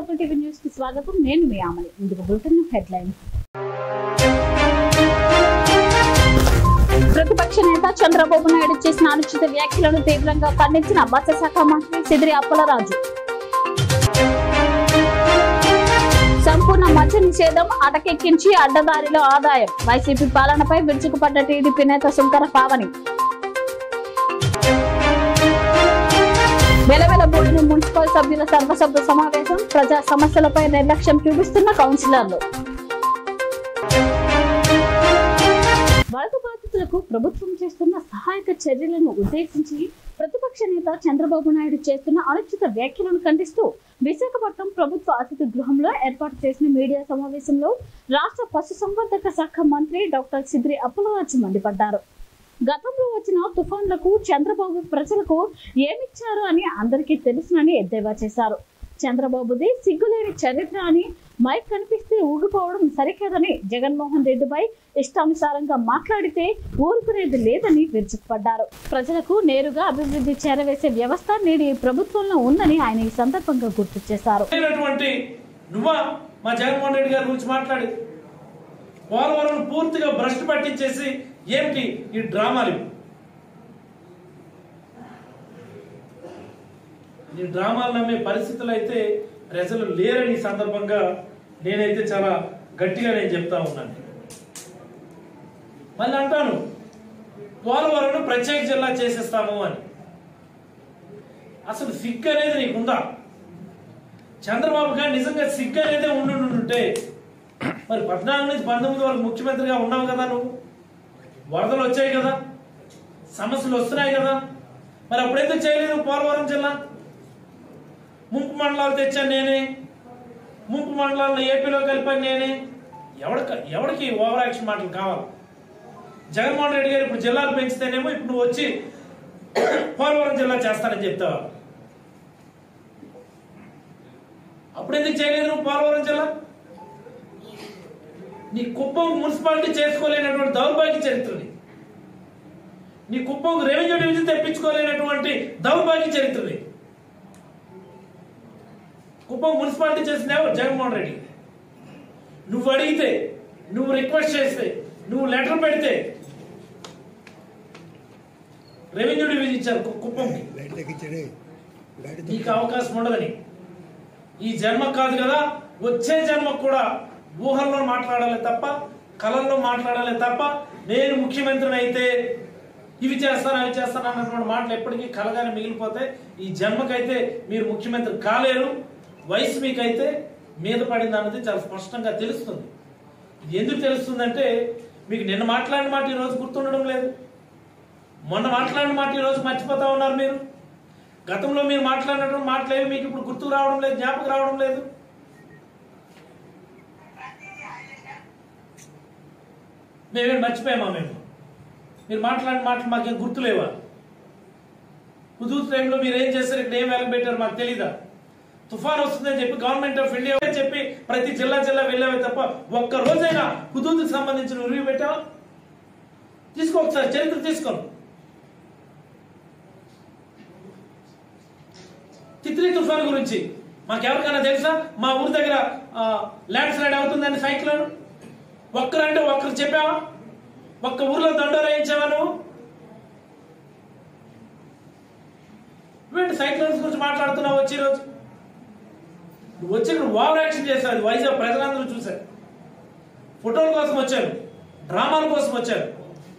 Local TV news కి స్వాగతం నేను మీ ఆమని ఇందుకు బులెటిన్ హెడ్లైన్స్ ప్రతిపక్ష నేత చంద్రబాబు నాయుడు చేసిన అనుచిత వ్యాఖ్యలను తీవ్రంగా ఖండించిన మత్స్యశాఖ మంత్రి సిదిరి అప్పలరాజు సంపూర్ణ మద్య నిషేధం అటకెక్కించి అడ్డదారిలో ఆదాయం వైసీపీ పాలనపై విరుచుకుపడ్డ టీడీపీ నేత శంకర పావని వెలవెలబోడిన మున్సిపల్ సభ్యుల సర్వసభ్య సమావేశం ప్రజా సమస్యలపై నిర్లక్ష్యం చూపిస్తున్న కౌన్సిలర్లు వరద బాధితులకు ప్రభుత్వం చేస్తున్న సహాయక చర్యలను ఉద్దేశించి ప్రతిపక్ష నేత చంద్రబాబు నాయుడు చేస్తున్న అనుచిత వ్యాఖ్యలను ఖండిస్తూ విశాఖపట్నం ప్రభుత్వ అతిథి గృహంలో ఏర్పాటు చేసిన మీడియా సమావేశంలో రాష్ట్ర పశుసంవర్ధక శాఖ మంత్రి డాక్టర్ సిద్రి అప్పలరాజు మండిపడ్డారు గతంలో వచ్చిన తుఫాన్లకు చంద్రబాబు ప్రజలకు ఏమిచ్చారు అని అందరికీ తెలుసునని ఎద్దేవా చేశారు చంద్రబాబుది సిగ్గులేని చరిత్ర అని మైక్ కనిపిస్తే ఊగిపోవడం సరికాదని జగన్మోహన్ రెడ్డిపై ఇష్టానుసారంగా మాట్లాడితే ఊరుకునేది లేదని విరుచుకుపడ్డారు ప్రజలకు నేరుగా అభివృద్ధి చేరవేసే వ్యవస్థ నేడు ఈ ప్రభుత్వంలో ఉందని ఆయన ఈ సందర్భంగా గుర్తు చేశారు అయినటువంటి నువ్వా మా జగన్మోహన్ రెడ్డి గారి గురించి మాట్లాడి పోలవరం పూర్తిగా భ్రష్టు పట్టించేసి ఏమిటి ఈ డ్రామాలు ఇవి? ఈ డ్రామాలు నమ్మే పరిస్థితులు అయితే ప్రజలు లేరని ఈ సందర్భంగా నేనైతే చాలా గట్టిగా నేను చెప్తా ఉన్నాను మళ్ళీ అంటాను పోలవరం ప్రత్యేక జిల్లా చేసేస్తాము అని అసలు సిగ్గు అనేది నీకుందా చంద్రబాబు గారు నిజంగా సిగ్గు అనేది ఉండుంటే మరి పద్నాలుగు నుంచి పంతొమ్మిది వరకు ముఖ్యమంత్రిగా ఉన్నావు కదా నువ్వు వరదలు వచ్చాయి కదా సమస్యలు వస్తున్నాయి కదా మరి అప్పుడు ఎందుకు చేయలేదు పోలవరం జిల్లా ముంపు మండలాలు తెచ్చాను నేనే ముంపు మండలాలను ఏపీలో కలిపాను నేనే ఎవడికి ఎవడికి ఓవర్ యాక్షన్ మాటలు కావాలి జగన్మోహన్ రెడ్డి గారు ఇప్పుడు జిల్లాలు పెంచితేనేమో ఇప్పుడు నువ్వు వచ్చి పోలవరం జిల్లా చేస్తానని చెప్తావా అప్పుడు ఎందుకు చేయలేదు నువ్వు పోలవరం జిల్లా నీ కుప్పం మున్సిపాలిటీ చేసుకోలేనటువంటి దౌర్భాగ్య చరిత్రని నీ కుప్పం రెవెన్యూ డివిజన్ తెప్పించుకోలేనటువంటి దౌర్భాగ్య చరిత్రని కుప్పం మున్సిపాలిటీ చేసింది ఎవరు జగన్మోహన్ రెడ్డి నువ్వు అడిగితే నువ్వు రిక్వెస్ట్ చేస్తే నువ్వు లెటర్ పెడితే రెవెన్యూ డివిజన్ ఇచ్చారు కు- కుప్పంకి లైట్ తగ్గించండి లైట్ నీకు అవకాశం ఉండదని ఈ జన్మ కాదు కదా వచ్చే జన్మకు కూడా ఊహల్లో మాట్లాడాలి తప్ప కళల్లో మాట్లాడాలి తప్ప నేను ముఖ్యమంత్రిని అయితే ఇవి చేస్తాను అవి చేస్తాను అన్నటువంటి మాటలు ఎప్పటికీ కలగానే మిగిలిపోతాయి ఈ జన్మకైతే మీరు ముఖ్యమంత్రి కాలేరు వయసు మీకైతే మీద పడింది అన్నది చాలా స్పష్టంగా తెలుస్తుంది ఇది ఎందుకు తెలుస్తుందంటే మీకు నిన్న మాట్లాడిన మాట ఈ రోజు గుర్తుండడం లేదు మొన్న మాట్లాడిన మాట ఈ రోజు మర్చిపోతా ఉన్నారు మీరు గతంలో మీరు మాట్లాడినటువంటి మాటలేవి మీకు ఇప్పుడు గుర్తుకు రావడం లేదు జ్ఞాపకం రావడం లేదు మేమేం మర్చిపోయామా మేము మీరు మాట్లాడిన మాటలు మాకేం గుర్తులేవా హుదూద్ టైంలో మీరు ఏం చేశారు ఇక్కడ ఏం వెలగ పెట్టారు మాకు తెలీదా తుఫాన్ వస్తుందని చెప్పి గవర్నమెంట్ ఆఫ్ ఇండియా అని చెప్పి ప్రతి జిల్లా జిల్లా వెళ్ళావే తప్ప ఒక్క రోజైనా హుదూద్కి సంబంధించిన రివ్యూ పెట్టావా తీసుకో ఒకసారి చరిత్ర తీసుకోండి తిత్లీ తుఫాన్ గురించి మాకెవరికైనా తెలుసా మా ఊరి దగ్గర ల్యాండ్ స్లైడ్ అవుతుందని సైక్లోన్ ఒక్కరంటే ఒక్కరు చెప్పావా ఒక్క ఊర్లో దండోరా వేయించావా నువ్వు నువ్వేంటి సైక్లోన్స్ గురించి మాట్లాడుతున్నావు వచ్చి రోజు నువ్వు వచ్చి ఇక్కడ ఓవర్ యాక్షన్ చేశావు అది వైజాగ్ ప్రజలందరూ చూశారు ఫోటోల కోసం వచ్చారు డ్రామాల కోసం వచ్చారు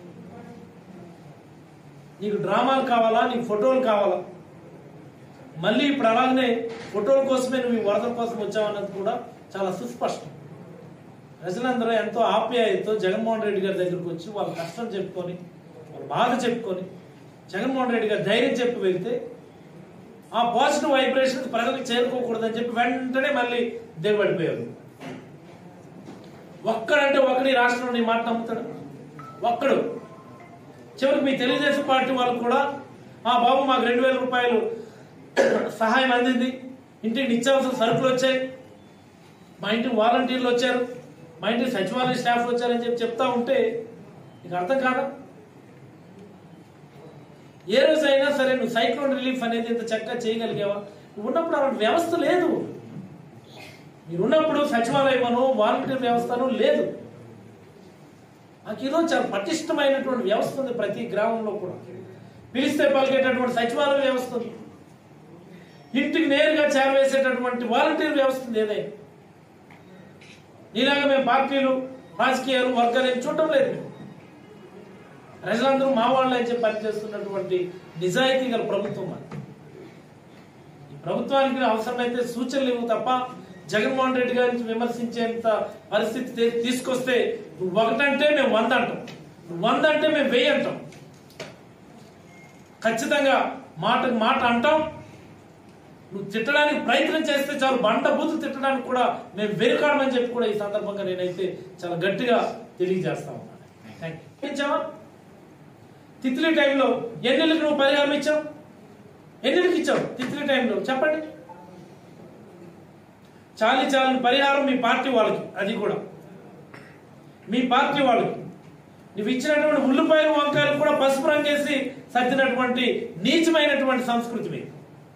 నీకు డ్రామాలు కావాలా నీకు ఫోటోలు కావాలా మళ్ళీ ఇప్పుడు అలాగనే ఫోటోల కోసమే నువ్వు ఈ వరదల కోసం వచ్చావన్నది కూడా చాలా సుస్పష్టం ప్రజలందరూ ఎంతో ఆప్యాయతతో జగన్మోహన్ రెడ్డి గారి దగ్గరకు వచ్చి వాళ్ళ కష్టం చెప్పుకొని వాళ్ళ బాధ చెప్పుకొని జగన్మోహన్ రెడ్డి గారి ధైర్యం చెప్పి వెళ్తే ఆ పాజిటివ్ వైబ్రేషన్ ప్రజలకు చేరుకోకూడదని చెప్పి వెంటనే మళ్ళీ దిగబడిపోయారు ఒక్కడంటే ఒక్కడి రాష్ట్రంలో నీ మాట నమ్ముతాడు ఒక్కడు చివరికి మీ తెలుగుదేశం పార్టీ వాళ్ళు కూడా ఆ బాబు మాకు రెండు వేల రూపాయలు సహాయం అందింది ఇంటికి నిత్యావసర సరుకులు వచ్చాయి మా ఇంటికి వాలంటీర్లు వచ్చారు మా ఇంటికి సచివాలయ స్టాఫ్ వచ్చారని చెప్పి చెప్తా ఉంటే నీకు అర్థం కాదా ఏ రోజు అయినా సరే నువ్వు సైక్లోన్ రిలీఫ్ అనేది ఇంత చక్కగా చేయగలిగావా నువ్వు ఉన్నప్పుడు అలాంటి వ్యవస్థ లేదు మీరున్నప్పుడు సచివాలయమను వాలంటీర్ వ్యవస్థను లేదు నాకు ఈరోజు చాలా పటిష్టమైనటువంటి వ్యవస్థ ఉంది ప్రతి గ్రామంలో కూడా పిలిస్తే పలికేటటువంటి సచివాలయ వ్యవస్థ ఉంది ఇంటికి నేరుగా చేరవేసేటటువంటి వాలంటీర్ వ్యవస్థ ఉంది ఏదైనా ఇలాగ మేము పార్టీలు రాజకీయాలు వర్గాలు ఏం చూడటం లేదు మేము. ప్రజలందరూ మా వాళ్ళే అని చెప్పి పనిచేస్తున్నటువంటి నిజాయితీ గల ప్రభుత్వం అది ఈ ప్రభుత్వానికి అవసరమైతే సూచనలు ఇవ్వు తప్ప జగన్మోహన్ రెడ్డి గారిని విమర్శించేంత పరిస్థితి తీ- తీసుకొస్తే నువ్వు ఒకటంటే మేము వంద అంటాం నువ్వు వంద అంటే మేము వెయ్యి అంటాం ఖచ్చితంగా మాటకు మాట అంటాం నువ్వు తిట్టడానికి ప్రయత్నం చేస్తే చాలు బండ బూతు తిట్టడానికి కూడా మేము వెనుకాడమని చెప్పి కూడా ఈ సందర్భంగా నేనైతే చాలా గట్టిగా తెలియజేస్తా ఉన్నాను థ్యాంక్ యూ ఇచ్చావా తిత్లీ టైంలో ఎన్నెళ్ళకి నువ్వు పరిహారం ఇచ్చావు ఎన్నెళ్ళకి ఇచ్చావు తిత్లీ టైంలో చెప్పండి చాలి చాలని పరిహారం మీ పార్టీ వాళ్ళకి అది కూడా మీ పార్టీ వాళ్ళకి నువ్వు ఇచ్చినటువంటి ఉల్లిపాయలు వంకాయలు కూడా పసుపు రంగేసి సర్దినటువంటి నీచమైనటువంటి సంస్కృతి మీది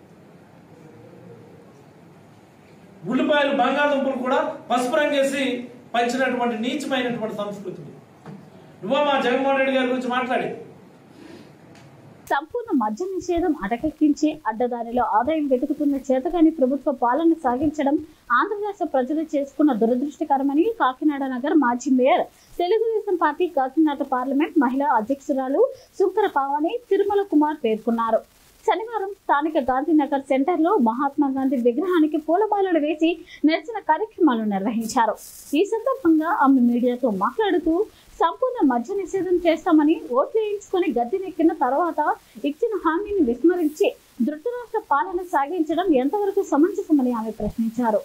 ఉల్లిపాయలు బంగాళదుంపలు కూడా పసుపు రంగేసి పంచినటువంటి నీచమైనటువంటి సంస్కృతి మీది. నువ్వా మా జగన్మోహన్ రెడ్డి గారి గురించి మాట్లాడి సంపూర్ణ మద్య నిషేధం అటకెక్కించి అడ్డదారిలో ఆదాయం వెతుకుతున్న చేతగాని ప్రభుత్వ పాలన సాగించడం ఆంధ్రప్రదేశ్ ప్రజలు చేసుకున్న దురదృష్టకరమని కాకినాడ నగర్ మాజీ mayor Telugu Desam party Kakinada parliament మహిళా అధ్యక్షురాలు శుంకర పావని తిరుమల కుమార్ పేర్కొన్నారు శనివారం స్థానిక గాంధీనగర్ సెంటర్ లో మహాత్మా గాంధీ విగ్రహానికి పూలమాలలు వేసి నిరసన కార్యక్రమాలు నిర్వహించారు ఈ సందర్భంగా ఆమె మీడియాతో మాట్లాడుతూ సంపూర్ణ మద్య నిషేధం చేస్తామని ఓట్లు వేయించుకొని గద్దెనెక్కిన తర్వాత ఇచ్చిన హామీని విస్మరించి ధృతరాష్ట్ర పాలన సాగించడం ఎంతవరకు సమంజసమని ఆమె ప్రశ్నించారు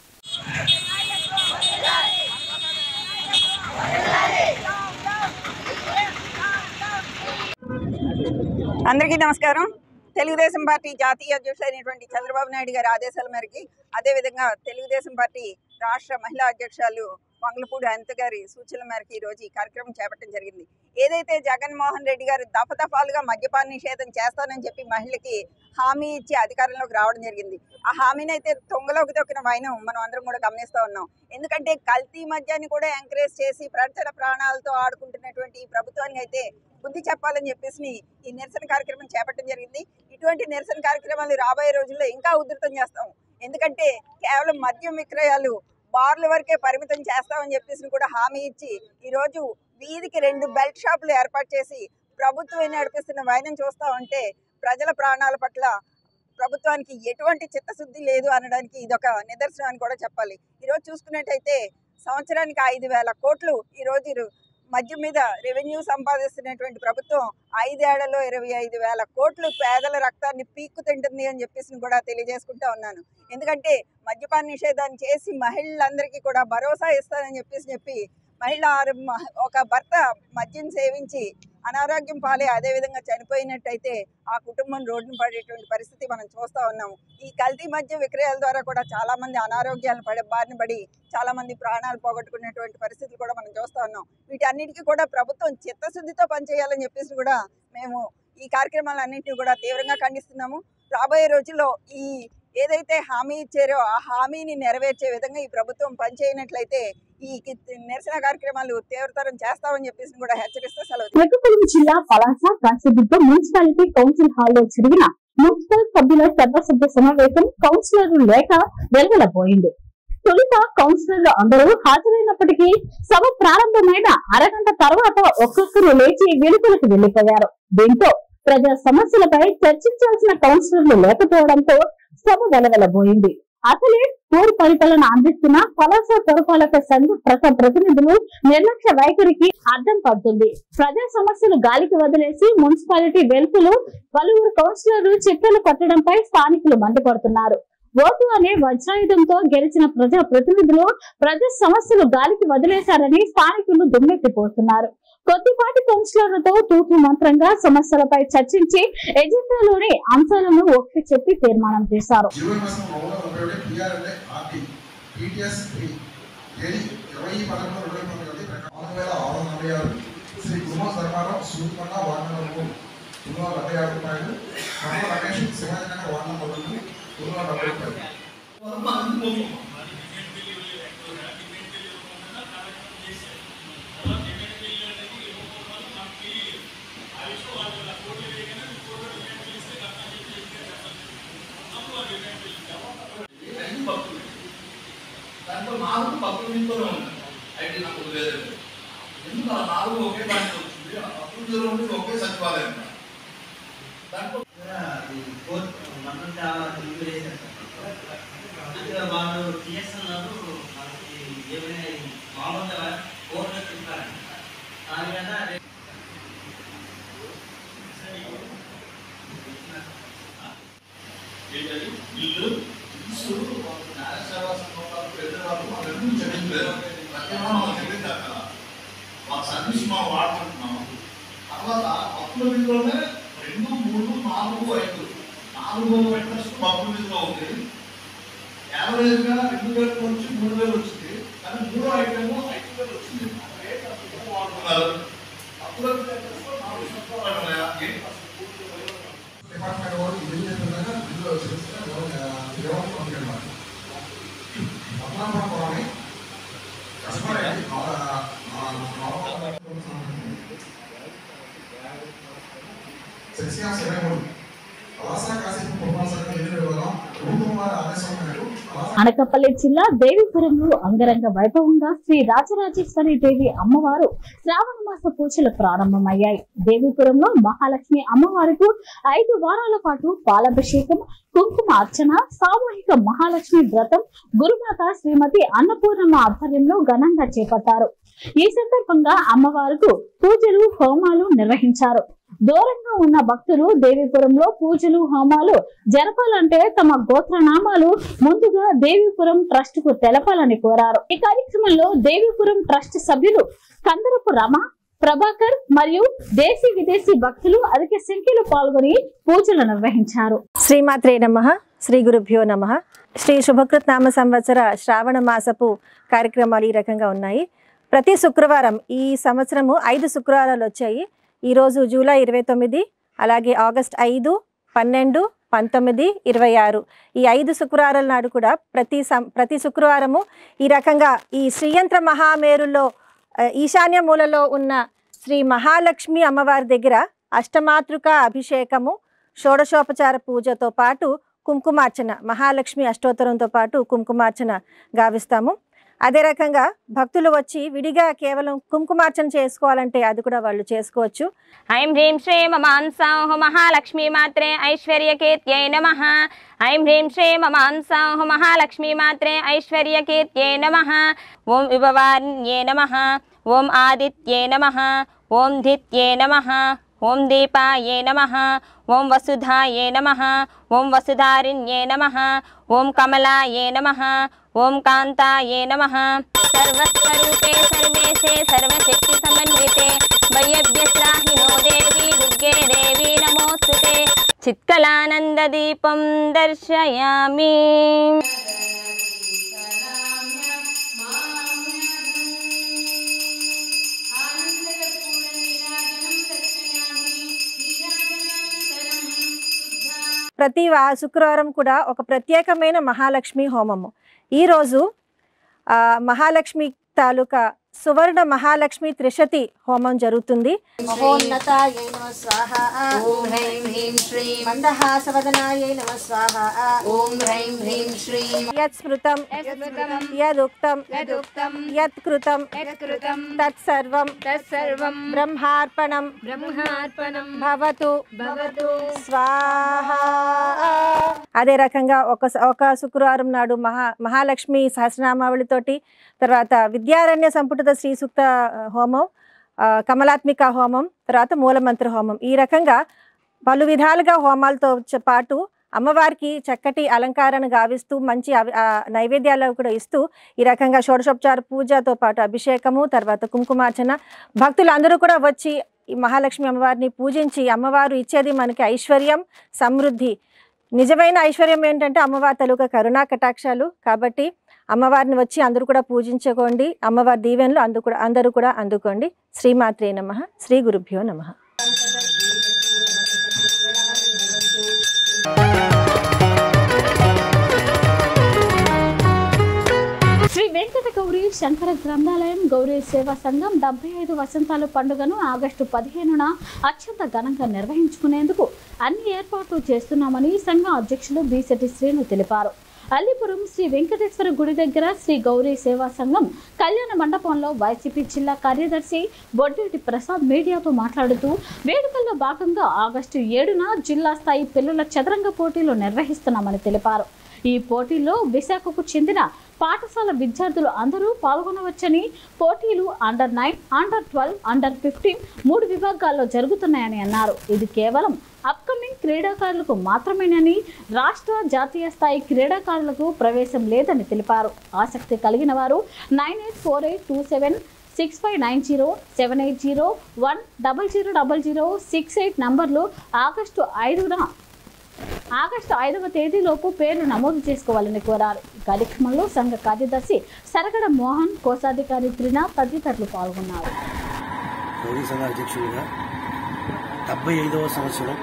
అందరికీ నమస్కారం తెలుగుదేశం పార్టీ జాతీయ అధ్యక్షులైనటువంటి చంద్రబాబు నాయుడు గారి ఆదేశాల మేరకి అదేవిధంగా తెలుగుదేశం పార్టీ రాష్ట్ర మహిళా అధ్యక్షురాలు మంగళపూడి అనిత గారి సూచనల మేరకు ఈ రోజు ఈ కార్యక్రమం చేపట్టడం జరిగింది ఏదైతే జగన్మోహన్ రెడ్డి గారు దఫదఫాలుగా మద్యపాన నిషేధం చేస్తానని చెప్పి మహిళకి హామీ ఇచ్చి అధికారంలోకి రావడం జరిగింది ఆ హామీని అయితే తొంగలోకి తొక్కిన వైనం మనం అందరం కూడా గమనిస్తూ ఉన్నాం ఎందుకంటే కల్తీ మద్యాన్ని కూడా ఎంకరేజ్ చేసి ప్రజల ప్రాణాలతో ఆడుకుంటున్నటువంటి ఈ ప్రభుత్వానికి అయితే బుద్ధి చెప్పాలని చెప్పేసి ఈ నిరసన కార్యక్రమం చేపట్టడం జరిగింది ఇటువంటి నిరసన కార్యక్రమాలు రాబోయే రోజుల్లో ఇంకా ఉధృతం చేస్తాం ఎందుకంటే కేవలం మద్యం విక్రయాలు బార్ల వరకే పరిమితం చేస్తామని చెప్పేసి కూడా హామీ ఇచ్చి ఈ రోజు వీధికి రెండు బెల్ట్ షాపులు ఏర్పాటు చేసి ప్రభుత్వం నడిపిస్తున్న వైనం చూస్తా ఉంటే ప్రజల ప్రాణాల పట్ల ప్రభుత్వానికి ఎటువంటి చిత్తశుద్ధి లేదు అనడానికి ఇదొక నిదర్శనం అని కూడా చెప్పాలి ఈరోజు చూసుకున్నట్టయితే సంవత్సరానికి ఐదు వేల కోట్లు ఈరోజు ఇరు- మద్యం మీద రెవెన్యూ సంపాదిస్తున్నటువంటి ప్రభుత్వం ఐదేళ్లలో ఇరవై ఐదు వేల కోట్లు పేదల రక్తాన్ని పీక్కు తింటుంది అని చెప్పేసి కూడా తెలియజేసుకుంటా ఉన్నాను ఎందుకంటే మద్యపాన నిషేధాన్ని చేసి మహిళలందరికీ కూడా భరోసా ఇస్తానని చెప్పేసి చెప్పి మహిళ ఆరు- మ- ఒక భర్త మద్యం సేవించి అనారోగ్యం పాలే అదేవిధంగా చనిపోయినట్టయితే ఆ కుటుంబం రోడ్డున పడేటువంటి పరిస్థితి మనం చూస్తూ ఉన్నాము ఈ కల్తీ మద్య విక్రయాల ద్వారా కూడా చాలా మంది అనారోగ్యాలు పడే బారిన పడి చాలా మంది ప్రాణాలు పోగొట్టుకునేటువంటి పరిస్థితులు కూడా మనం చూస్తూ ఉన్నాం వీటన్నిటికీ కూడా ప్రభుత్వం చిత్తశుద్ధితో పనిచేయాలని చెప్పేసి కూడా మేము ఈ కార్యక్రమాలన్నింటినీ కూడా తీవ్రంగా ఖండిస్తున్నాము రాబోయే రోజుల్లో ఈ ఏదైతే హామీ ఇచ్చారో ఆ హామీని నెరవేర్చే విధంగా ఈ ప్రభుత్వం పనిచేయనట్లయితే ఈ కి- నిరసన కార్యక్రమాలు తీవ్రతరం చేస్తామని చెప్పేసి కూడా హెచ్చరిస్తూ సెలవు శ్రీకాకుళం జిల్లా పలాస కాశీబుగ్గ మున్సిపాలిటీ కౌన్సిల్ హాల్లో జరిగిన మున్సిపల్ సభ్యుల సర్వసభ్య సమావేశం కౌన్సిలర్లు లేక వెలువలపోయింది తొలుత కౌన్సిలర్లు అందరూ హాజరైనప్పటికీ సభ ప్రారంభమైన అరగంట తర్వాత ఒక్కొక్కరు లేచి వెలుపలకు వెళ్లిపోయారు దీంతో ప్రజా సమస్యలపై చర్చించాల్సిన కౌన్సిలర్లు లేకపోవడంతో సభ వెలవెలబోయింది అసలే పూర్ పరిపాలన అందిస్తున్న పలాస పురపాలక సంఘ ప్రజా ప్రతినిధులు నిర్లక్ష్య వైఖరికి అర్థం పడుతుంది ప్రజా సమస్యలు గాలికి వదిలేసి మున్సిపాలిటీ వెలుపులు పలువురు కౌన్సిలర్లు చిట్టలు కొట్టడంపై స్థానికులు మండిపడుతున్నారు ఓటు అనే వజ్రాయుధంతో గెలిచిన ప్రజా ప్రతినిధులు ప్రజా సమస్యలు గాలికి వదిలేశారని స్థానికులు దుమ్మెత్తిపోతున్నారు కొద్దిపాటి కౌన్సిలర్లతో తూతు మంత్రంగా సమస్యలపై చర్చించి ఎజెండాలోని అంశాలను ఒక్కి చెప్పి తీర్మానం చేశారు ఇరవై మాసం మౌన ఉపయోగ పిఆర్ఎల్ఏ ఆర్టీ టీటీఎస్ త్రీ తేదీ ఇరవై పదకొండు రెండు వేల పంతొమ్మిది ప్రకారం నాలుగు వేల ఆరు వందల నలభై ఆరు శ్రీ గురుమ ధర్మారావు సూర్యకొండ వార్డు నెంబర్ మూడు రెండు వందల డెబ్బై ఆరు రూపాయలు కర్మ రమేష్ శివాజీ నగర్ వార్డు నెంబర్ రెండు రెండు వందల డెబ్బై రూపాయలు దూరం ఉంది ఐటీ నాకు లేదు ఎందుకు ఆ నాలుగు ఒకే పాయింట్ వచ్చింది అప్పుడు దూరం ఉంది ఒకే సచివాలయం దాంట్లో అది కోర్ట్ మనం చాలా తెలియజేశారు అందుకే వాళ్ళు చేస్తున్నారు మనకి ఏమైనా మామూలుగా కోర్టులో చెప్పారంట దానికన్నా అదే ఏంటది ఇల్లు ఇల్లు న్యాయ సేవా సంఘాలు పెద్దవాళ్ళు అవన్నీ చెల్లించలేదు ప్రతిమా మనం చెల్లించాలి కదా మా సర్వీస్ మనం వాడుకుంటున్నాం తర్వాత అప్పుల విధులోనే రెండు మూడు నాలుగు ఐదు నాలుగు ఇంట్రెస్ట్ అప్పుల విధిలో ఉంది యావరేజ్ గా రెండు వేల నుంచి మూడు వేలు వచ్చింది కానీ మూడో ఐటమ్ ఐదు వేలు వచ్చింది రేట్ అసలు ఏం వాడుతున్నారు అప్పుల ఇంట్రెస్ట్ నాలుగు సంవత్సరాలు ఉన్నాయా ఏంటి అసలు పూర్తి వివరణ? డిపార్ట్మెంట్ వాళ్ళు బిల్లు చెప్పినాక బిల్లు చేస్తే ఎవరు పంపించమాట Amalapuram colony customer ID section ఇరవై మూడు అలాసా కాసేపు పురపాలక ఎదురు వివరం ప్రభుత్వం వారి ఆదేశం మేరకు అలాసా అనకాపల్లి జిల్లా దేవీపురంలో అంగరంగ వైభవంగా శ్రీ రాజరాజేశ్వరి దేవి అమ్మవారు శ్రావణ మాస పూజలు ప్రారంభమయ్యాయి దేవీపురంలో మహాలక్ష్మి అమ్మవారికి ఐదు వారాల పాటు పాలాభిషేకం కుంకుమ అర్చన సామూహిక మహాలక్ష్మి వ్రతం గురుమాత శ్రీమతి అన్నపూర్ణమ్మ ఆధ్వర్యంలో ఘనంగా చేపట్టారు ఈ సందర్భంగా అమ్మవారికి పూజలు హోమాలు నిర్వహించారు దూరంగా ఉన్న భక్తులు దేవీపురంలో పూజలు హోమాలు జరపాలంటే తమ గోత్రనామాలు ముందుగా దేవీపురం ట్రస్ట్ కు తెలపాలని కోరారు ఈ కార్యక్రమంలో దేవీపురం ట్రస్ట్ సభ్యులు కందరపు రమ ప్రభాకర్ మరియు దేశీ విదేశీ భక్తులు అధిక సంఖ్యలో పాల్గొని పూజలు నిర్వహించారు శ్రీమాత్రే నమ శ్రీ గురుభ్యో నమ శ్రీ శుభకృత్ నామ సంవత్సర శ్రావణ మాసపు కార్యక్రమాలు ఈ రకంగా ఉన్నాయి ప్రతి శుక్రవారం ఈ సంవత్సరము ఐదు శుక్రవారాలు వచ్చాయి ఈరోజు జూలై ఇరవై తొమ్మిది అలాగే ఆగస్ట్ ఐదు పన్నెండు పంతొమ్మిది ఇరవై ఆరు ఈ ఐదు శుక్రవారాల నాడు కూడా ప్రతి సం ప్రతి శుక్రవారము ఈ రకంగా ఈ శ్రీయంత్ర మహామేరులో ఆ, ఈశాన్య మూలలో ఉన్న శ్రీ మహాలక్ష్మి అమ్మవారి దగ్గర అష్టమాతృక అభిషేకము షోడశోపచార పూజతో పాటు కుంకుమార్చన మహాలక్ష్మి అష్టోత్తరంతో పాటు కుంకుమార్చన గావిస్తాము అదే రకంగా భక్తులు వచ్చి విడిగా కేవలం కుంకుమార్చన చేసుకోవాలంటే అది కూడా వాళ్ళు చేసుకోవచ్చు ఐం హ్రీం శ్రీ మమాంసాహు మహాలక్ష్మీ మాత్రే ఐశ్వర్యకీర్త్యై నమ ఐం హ్రీం శ్రీ మమాంసాహు మహాలక్ష్మీ మాత్రే ఐశ్వర్యకీర్త్యై నమ ఓం విభవాన్యే నమ ఓం ఆదిత్యే నమ ఓం ధిత్యే నమ ఓం దీపాయే నమ ఓం వసుధాయే నమ ఓం వసుధారిణ్యే నమ ఓం కమలాయే నమ ఓం కాంతాయే నమ సర్వస్వరూపే సర్వేశే సర్వశక్తి సమన్వితే వయ్యభ్యస్రాహినో దేవి దుర్గే దేవి నమోస్తుతే చిత్కలానందదీపం దర్శయామి ప్రతి వా శుక్రవారం కూడా ఒక ప్రత్యేకమైన మహాలక్ష్మి హోమము ఈరోజు ఆ, మహాలక్ష్మి తాలూకా సువర్ణ మహాలక్ష్మి త్రిశతి హోమం జరుగుతుంది మహోన్నతాయై నమ స్వాహ ఓం హ్రైం హ్రీం శ్రీం మందహాసవదనాయై నమ స్వాహ ఓం హ్రైం హ్రీం శ్రీం యత్ స్మృతం యత్స్మృతం యదుక్తం యదుక్తం యత్ కృతం యత్కృతం తత్సర్వం తత్సర్వం బ్రహ్మార్పణం బ్రహ్మార్పణం భవతు భవతు స్వాహ అదే రకంగా ఒక స- ఒక శుక్రవారం నాడు మహా మహాలక్ష్మి సహస్రనామావళితోటి తర్వాత విద్యారణ్య సంపుటిత శ్రీ సూక్త ఆ, హోమం ఆ, కమలాత్మిక హోమం తర్వాత మూలమంత్ర హోమం ఈ రకంగా పలు విధాలుగా హోమాలతో చ- పాటు అమ్మవారికి చక్కటి అలంకారాన్ని గావిస్తూ మంచి అవి- ఆ, నైవేద్యాలు కూడా ఇస్తూ ఈ రకంగా షోడశోపచార పూజతో పాటు అభిషేకము తర్వాత కుంకుమార్చన భక్తులు అందరూ కూడా వచ్చి ఈ మహాలక్ష్మి అమ్మవారిని పూజించి అమ్మవారు ఇచ్చేది మనకి ఐశ్వర్యం సమృద్ధి నిజమైన ఐశ్వర్యం ఏంటంటే అమ్మవారి తలుక కరుణా కటాక్షాలు కాబట్టి అమ్మవారిని వచ్చి అందరూ కూడా పూజించుకోండి అమ్మవారి దీవెనలు అందు కూడా అందరూ కూడా అందుకోండి శ్రీమాత్రే నమ శ్రీ గురుభ్యో నమ శ్రీ వెంకట గౌరీ శంకర గ్రంథాలయం గౌరీ సేవా సంఘం డెబ్బై ఐదు వసంతాల పండుగను ఆగస్టు పదిహేనున అత్యంత ఘనంగా నిర్వహించుకునేందుకు అన్ని ఏర్పాట్లు చేస్తున్నామని సంఘం అధ్యక్షులు బీసెటి శ్రీను తెలిపారు అల్లిపురం శ్రీ వెంకటేశ్వర గుడి దగ్గర శ్రీ గౌరీ సేవా సంఘం కళ్యాణ మండపంలో వైసీపీ జిల్లా కార్యదర్శి బొడ్డేటి ప్రసాద్ మీడియాతో మాట్లాడుతూ వేడుకల్లో భాగంగా ఆగస్టు ఏడున జిల్లా స్థాయి పిల్లల చదరంగ పోటీలు నిర్వహిస్తున్నామని తెలిపారు ఈ పోటీల్లో విశాఖకు చెందిన పాఠశాల విద్యార్థులు అందరూ పాల్గొనవచ్చని పోటీలు under nine under twelve under fifteen మూడు విభాగాల్లో జరుగుతున్నాయని అన్నారు ఇది కేవలం అప్కమింగ్ క్రీడాకారులకు మాత్రమేనని రాష్ట్ర జాతీయ స్థాయి క్రీడాకారులకు ప్రవేశం లేదని తెలిపారు ఆసక్తి కలిగిన వారు nine eight four eight two seven six five nine zero seven eight zero one double zero double zero six eight నంబర్లు ఆగస్టు ఐదున ఆగస్టు ఐదవ తేదీలోపు పేర్లు నమోదు చేసుకోవాలని కోరారు ఈ కార్యక్రమంలో సంఘ కార్యదర్శి సరగడ మోహన్ కోశాధికారి త్రినాథ్ తదితరులు పాల్గొన్నారు గౌరీ సంఘ అధ్యక్షుడిగా డెబ్బై ఐదవ సంవత్సరం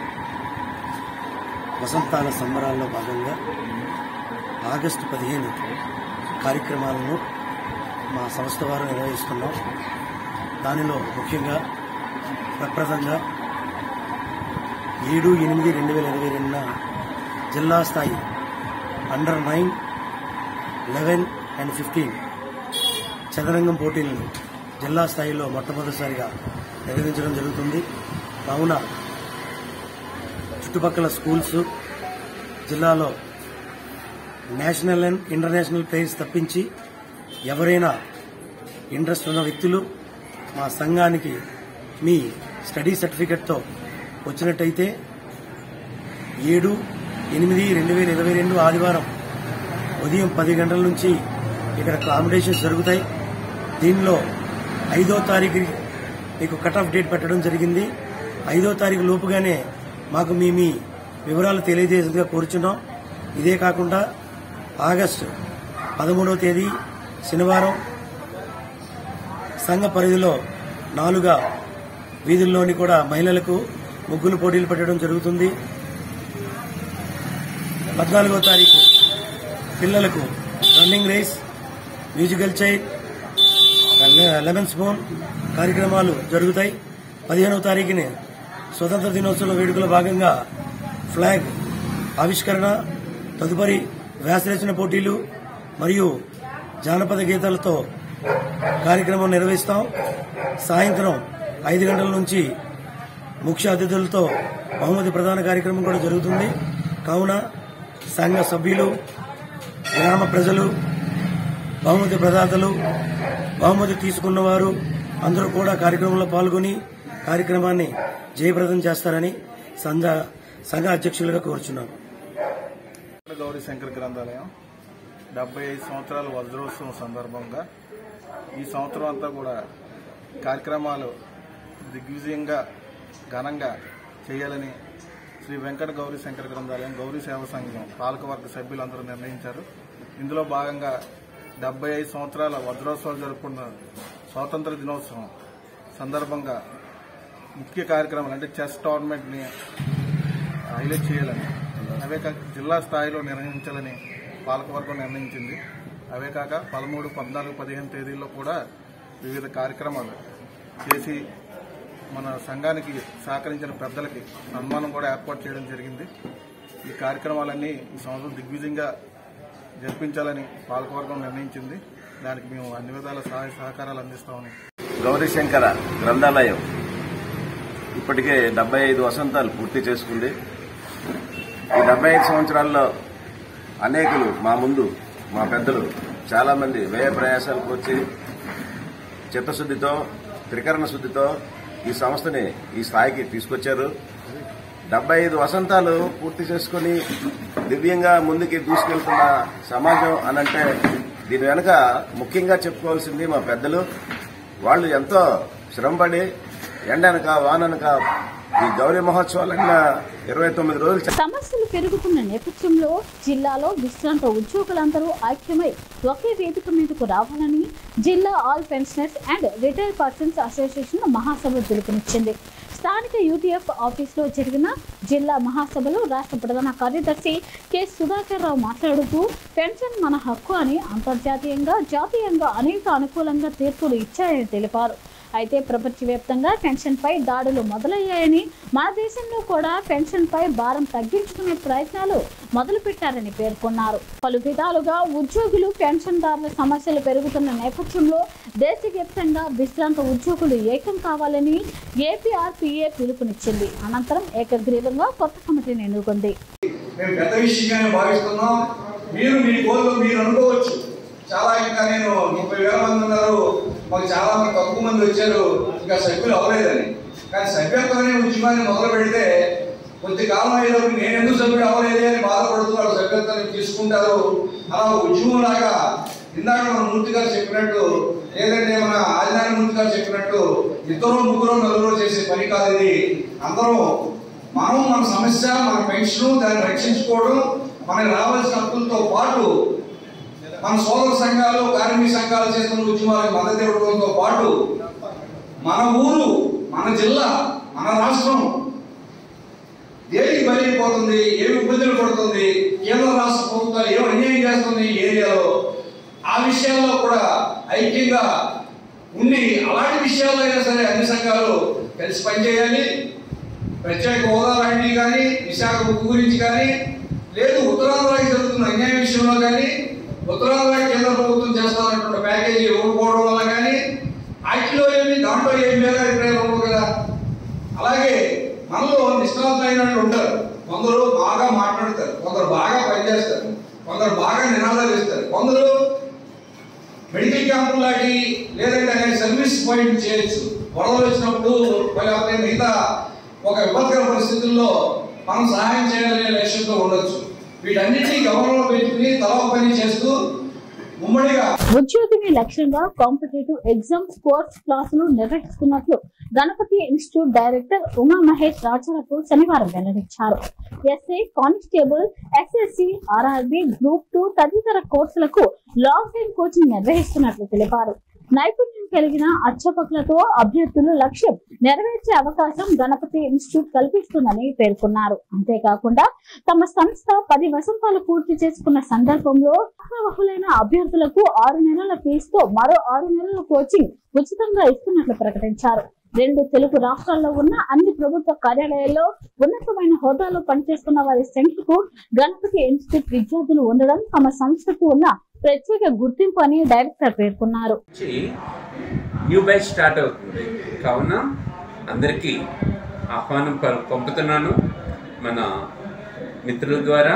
వసంతాల సంబరాల్లో భాగంగా ఆగస్టు పదిహేను కార్యక్రమాలను మా సంస్థ వారు నిర్వహిస్తున్నాం దానిలో ముఖ్యంగా ప్రప్రదంగా ఏడు ఎనిమిది రెండు వేల ఇరవై రెండున జిల్లా స్థాయి under nine eleven and fifteen చదరంగం పోటీలను జిల్లా స్థాయిలో మొట్టమొదటిసారిగా నిర్వహించడం జరుగుతుంది కావున చుట్టుపక్కల స్కూల్స్ జిల్లాలో నేషనల్ అండ్ ఇంటర్నేషనల్ ప్లేయర్స్ తప్పించి ఎవరైనా ఇంట్రెస్ట్ ఉన్న వ్యక్తులు మా సంఘానికి మీ స్టడీ సర్టిఫికెట్తో వచ్చినట్టయితే ఏడు ఎనిమిది రెండు వేల ఇరవై రెండు ఆదివారం ఉదయం పది గంటల నుంచి ఇక్కడ కాంపిటీషన్స్ జరుగుతాయి దీనిలో ఐదో తారీఖు మీకు కట్ ఆఫ్ డేట్ పెట్టడం జరిగింది ఐదో తారీఖు లోపుగానే మాకు మీ మీ వివరాలు తెలియజేసేందుగా కోరుచున్నాం ఇదే కాకుండా ఆగస్టు పదమూడవ తేదీ శనివారం సంఘ పరిధిలో నాలుగా వీధుల్లోని కూడా మహిళలకు ముగ్గులు పోటీలు పెట్టడం జరుగుతుంది పద్నాలుగో తారీఖు పిల్లలకు running race musical chair lemon spoon కార్యక్రమాలు జరుగుతాయి పదిహేనవ తారీఖుని స్వతంత్ర దినోత్సవం వేడుకలో భాగంగా ఫ్లాగ్ ఆవిష్కరణ తదుపరి వ్యాసరచన పోటీలు మరియు జానపద గీతాలతో కార్యక్రమం నిర్వహిస్తాం సాయంత్రం ఐదు గంటల నుంచి ముఖ్య అతిథులతో బహుమతి ప్రధాన కార్యక్రమం కూడా జరుగుతుంది కావున సంఘ సభ్యులు గ్రామ ప్రజలు బహుమతి ప్రదాతలు బహుమతి తీసుకున్నవారు అందరూ కూడా కార్యక్రమంలో పాల్గొని కార్యక్రమాన్ని జయప్రదం చేస్తారని సంఘ సంఘ అధ్యక్షులుగా కోరుచున్నాను గౌరీ శంకర్ గ్రంథాలయం డెబ్బై ఐదు సంవత్సరాల వజ్రోత్సవం సందర్భంగా ఈ సంవత్సరం అంతా కూడా కార్యక్రమాలు దిగ్విజయంగా ఘనంగా చేయాలని శ్రీ వెంకట గౌరీ శంకర గ్రంథాలయం గౌరీ సేవ సంఘం పాలకవర్గ సభ్యులందరూ నిర్ణయించారు ఇందులో భాగంగా డెబ్బై ఐదు సంవత్సరాల వజ్రోత్సవాలు జరుపుకున్న స్వాతంత్ర దినోత్సవం సందర్భంగా ముఖ్య కార్యక్రమాలు అంటే చెస్ టోర్నమెంట్ని హైలైట్ చేయాలని అవే కాక జిల్లా స్థాయిలో నిర్వహించాలని పాలకవర్గం నిర్ణయించింది అవే కాక పదమూడు పద్నాలుగు పదిహేను తేదీల్లో కూడా వివిధ కార్యక్రమాలు చేసి మన సంఘానికి సహకరించిన పెద్దలకి సన్మానం కూడా ఏర్పాటు చేయడం జరిగింది ఈ కార్యక్రమాలన్నీ ఈ సంవత్సరం దిగ్విజయంగా జరిపించాలని పాలకవర్గం నిర్ణయించింది దానికి మేము అన్ని విధాల సహాయ సహకారాలు అందిస్తామని గౌరీశంకర గ్రంథాలయం ఇప్పటికే డెబ్బై ఐదు వసంతాలు పూర్తి చేసుకుంది ఈ డెబ్బై ఐదు సంవత్సరాల్లో అనేకులు మా ముందు మా పెద్దలు చాలా మంది వ్యయ ప్రయాసాలకు వచ్చి చిత్తశుద్దితో త్రికరణ శుద్దితో ఈ సంస్థని ఈ స్థాయికి తీసుకొచ్చారు డెబ్బై ఐదు వసంతాలు పూర్తి చేసుకుని దివ్యంగా ముందుకి దూసుకెళ్తున్న సమాజం అనంటే దీని వెనుక ముఖ్యంగా చెప్పుకోవాల్సింది మా పెద్దలు వాళ్ళు ఎంతో శ్రమపడి ఎండనక వాననక ఈ గౌరీ మహోత్సవాలన్న ఇరవై తొమ్మిది రోజులు చ- సమస్యలు పెరుగుతున్న నేపథ్యంలో జిల్లాలో విశ్రాంత ఉద్యోగులందరూ ఐక్యమై ఒకే వేదిక మీదకు రావాలని జిల్లా all pensioners and retire persons association మహాసభ పిలుపునిచ్చింది స్థానిక యూటీఎఫ్ ఆఫీసులో జరిగిన జిల్లా మహాసభలో రాష్ట్ర ప్రధాన కార్యదర్శి కె సుధాకర్ రావు మాట్లాడుతూ పెన్షన్ మన హక్కు అని అంతర్జాతీయంగా జాతీయంగా అనేక అనుకూలంగా తీర్పులు ఇచ్చాయని తెలిపారు అయితే ప్రపంచవ్యాప్తంగా పెన్షన్పై దాడులు మొదలయ్యాయని మన దేశంలో కూడా పెన్షన్పై భారం తగ్గించుకునే ప్రయత్నాలు మొదలుపెట్టారని పేర్కొన్నారు పలు విధాలుగా ఉద్యోగులు పెన్షన్దారుల సమస్యలు పెరుగుతున్న నేపథ్యంలో దేశవ్యాప్తంగా విశ్రాంత ఉద్యోగులు ఏకం కావాలని ఏపీఆర్పీఏ పిలుపునిచ్చింది అనంతరం ఏకగ్రీవంగా కొత్త కమిటీని ఎన్నుకుంది మేము పెద్ద విషయంగానే భావిస్తున్నాం మీరు మీ గోల్లో మీరు అనుకోవచ్చు చాలా ఇంకా నేను ముప్పై వేల మంది ఉన్నారు మాకు చాలా మంది తక్కువ మంది వచ్చారు ఇంకా సభ్యులు అవ్వలేదని కానీ సభ్యత్వమే ఉద్యమాన్ని మొదలు పెడితే కొద్ది కాలం అయ్యేటప్పుడు నేను ఎందుకు సభ్యుడు అవ్వలేదే అని బాధపడుతున్నాడు సభ్యత్వాన్ని తీసుకుంటారు అలా ఉద్యమం లాగా ఇందాక మన మూర్తి గారు చెప్పినట్టు లేదంటే మన ఆదినారాయణ మూర్తి గారు చెప్పినట్టు ఇద్దరు ముగ్గురు నలుగురు చేసే పని కాదు ఇది అందరూ మనం మన సమస్య మన పెన్షన్ దాన్ని రక్షించుకోవడం మనకి రావాల్సిన హక్కులతో పాటు మన సోదర సంఘాలు కార్మిక సంఘాలు చేస్తున్న ఉద్యమాలకు మద్దతు ఇవ్వడంతో పాటు మన ఊరు మన జిల్లా మన రాష్ట్రం దేనికి బలైపోతుంది ఏమి ఇబ్బందులు పడుతుంది కేంద్ర రాష్ట్ర ప్రభుత్వాలు ఏం అన్యాయం చేస్తుంది ఈ ఏరియాలో ఆ విషయాల్లో కూడా ఐక్యంగా ఉండి అలాంటి విషయాల్లో అయినా సరే అన్ని సంఘాలు కలిసి పనిచేయాలి ప్రత్యేక హోదా లాంటివి కానీ విశాఖ ఉక్కు గురించి కానీ లేదు ఉత్తరాంధ్రకి జరుగుతున్న అన్యాయ విషయంలో కానీ ఉత్తరాంధ్ర కేంద్ర ప్రభుత్వం చేస్తున్నటువంటి ప్యాకేజీ ఇవ్వకపోవడం వల్ల కానీ వాటిలో ఏమి దాంట్లో ఏమి వేరే అభిప్రాయాలు ఉండవు కదా అలాగే మనలో నిష్ణాతులైన వాళ్ళు ఉంటారు కొందరు బాగా మాట్లాడతారు కొందరు బాగా పనిచేస్తారు కొందరు బాగా నినాదాలు ఇస్తారు కొందరు మెడికల్ క్యాంపులు లాంటి లేదంటే అనేక సర్వీస్ పాయింట్ చేయొచ్చు గొడవలు వచ్చినప్పుడు లేకపోతే మిగతా ఒక విపత్కర పరిస్థితుల్లో మనం సహాయం చేయాలనే లక్ష్యంతో ఉండొచ్చు వీటన్నిటినీ గౌరవంలో పెట్టుకుని తల పని చేస్తూ ఉమ్మడిగా ఉద్యోగిని లక్ష్యంగా కాంపిటేటివ్ ఎగ్జామ్స్ కోర్స్ క్లాసులు నిర్వహిస్తున్నట్లు గణపతి ఇన్స్టిట్యూట్ డైరెక్టర్ ఉమా మహేష్ రాచరకు శనివారం వెల్లడించారు SA constable SSC RRB group two తదితర కోర్సులకు లాంగ్ టైం కోచింగ్ నిర్వహిస్తున్నట్లు తెలిపారు నైపుణ్యం కలిగిన అధ్యాపకులతో అభ్యర్థులు లక్ష్యం నెరవేర్చే అవకాశం గణపతి ఇన్స్టిట్యూట్ కల్పిస్తుందని పేర్కొన్నారు అంతేకాకుండా తమ సంస్థ పది వసంతాలు పూర్తి చేసుకున్న సందర్భంలో అర్హులైన అభ్యర్థులకు ఆరు నెలల ఫీజుతో మరో ఆరు నెలల కోచింగ్ ఉచితంగా ఇస్తున్నట్లు ప్రకటించారు రెండు తెలుగు రాష్ట్రాల్లో ఉన్న అన్ని ప్రభుత్వ కార్యాలయాల్లో ఉన్నతమైన హోదాలో పనిచేస్తున్న వారి సంఖ్యకు గణపతి ఇన్స్టిట్యూట్ విద్యార్థులు ఉండడం తమ సంస్థకు ఉన్న ప్రత్యేక గుర్తింపు అని డైరెక్టర్ పేర్కొన్నారు నుంచి న్యూ బ్యాచ్ స్టార్ట్ అవుతుంది కావున అందరికీ ఆహ్వానం ప- పంపుతున్నాను మన మిత్రుల ద్వారా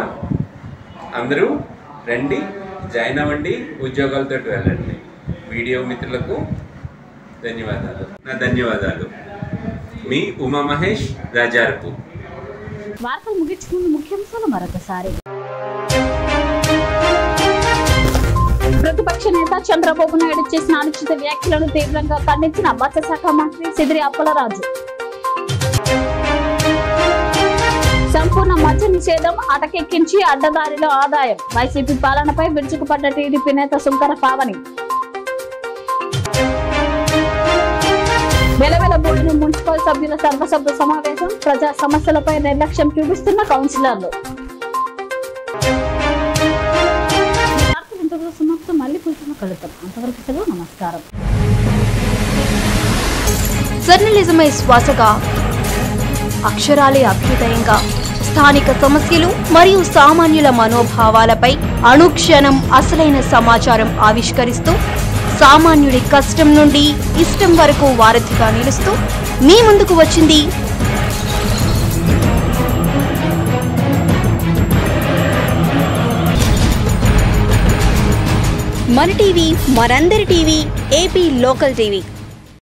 అందరూ రండి జాయిన్ అవ్వండి ఉద్యోగాలతో వెళ్ళండి వీడియో మిత్రులకు ధన్యవాదాలు నా ధన్యవాదాలు మీ ఉమా మహేష్ రాజారపు వార్తలు ముగించుకున్న ముఖ్యాంశాలు మరొకసారి ప్రతిపక్ష నేత చంద్రబాబు నాయుడు చేసిన అనుచిత వ్యాఖ్యలను తీవ్రంగా ఖండించిన మత్స్యశాఖ మంత్రి సిదిరి అప్పలరాజు సంపూర్ణ మద్య నిషేధం అటకెక్కించి అడ్డదారిలో ఆదాయం వైసీపీ పాలనపై విరుచుకుపడ్డ టీడీపీ నేత సుంకర పావని వెలవెలబోయిన మున్సిపల్ సభ్యుల సర్వసభ్య సమావేశం ప్రజా సమస్యలపై నిర్లక్ష్యం చూపిస్తున్న కౌన్సిలర్లు ఈ వార్తలు ఇంతకు సమాప్తం మళ్ళీ కూర్చున్న కలుద్దాం అంతవరకు సెలవు నమస్కారం జర్నలిజమే శ్వాసగా అక్షరాలే అభ్యుదయంగా స్థానిక సమస్యలు మరియు సామాన్యుల మనోభావాలపై అనుక్షణం అసలైన సమాచారం ఆవిష్కరిస్తూ సామాన్యుడి కష్టం నుండి ఇష్టం వరకు వారధిగా నిలుస్తూ మీ ముందుకు వచ్చింది మన టీవీ మనందరి టీవీ ఏపీ లోకల్ టీవీ